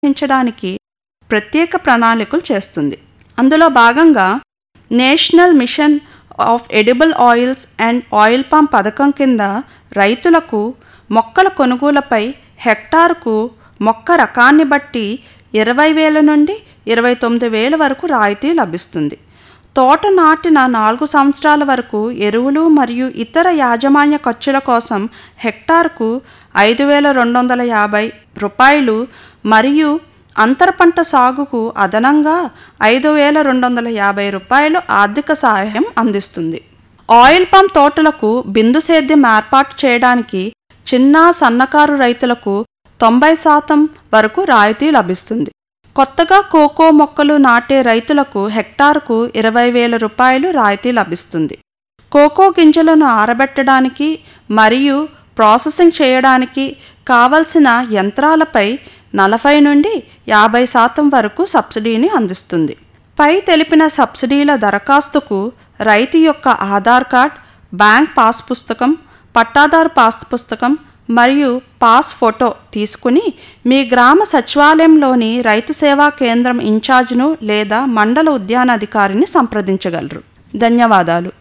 నిర్వహించడానికి ప్రత్యేక ప్రణాళికలు చేస్తుంది అందులో భాగంగా national mission of edible oils and oil palm పథకం కింద రైతులకు మొక్కల కొనుగోలుపై హెక్టారుకు మొక్క రకాన్ని బట్టి ఇరవై వేల నుండి ఇరవై తొమ్మిది వేల వరకు రాయితీ లభిస్తుంది తోట నాటిన నాలుగు సంవత్సరాల వరకు ఎరువులు మరియు ఇతర యాజమాన్య ఖర్చుల కోసం హెక్టార్కు ఐదు వేల రెండు వందల యాభై రూపాయలు మరియు అంతర పంట సాగుకు అదనంగా ఐదు వేల రెండు వందల యాభై రూపాయలు ఆర్థిక సహాయం అందిస్తుంది ఆయిల్ పామ్ తోటలకు బిందు సేద్యం ఏర్పాటు చేయడానికి చిన్న సన్నకారు రైతులకు తొంభై శాతం వరకు రాయితీ లభిస్తుంది కొత్తగా కోకో మొక్కలు నాటే రైతులకు హెక్టార్కు ఇరవై వేల రూపాయలు రాయితీ లభిస్తుంది కోకో గింజలను ఆరబెట్టడానికి మరియు ప్రాసెసింగ్ చేయడానికి కావలసిన యంత్రాలపై నలభై నుండి యాభై శాతం వరకు సబ్సిడీని అందిస్తుంది పై తెలిపిన సబ్సిడీల దరఖాస్తుకు రైతు యొక్క ఆధార్ కార్డ్ బ్యాంక్ పాస్ పుస్తకం పట్టాదారు పాస్ పుస్తకం మరియు పాస్ ఫోటో తీసుకుని మీ గ్రామ సచివాలయంలోని రైతు సేవా కేంద్రం ఇన్ఛార్జ్ను లేదా మండల ఉద్యానాధికారిని సంప్రదించగలరు ధన్యవాదాలు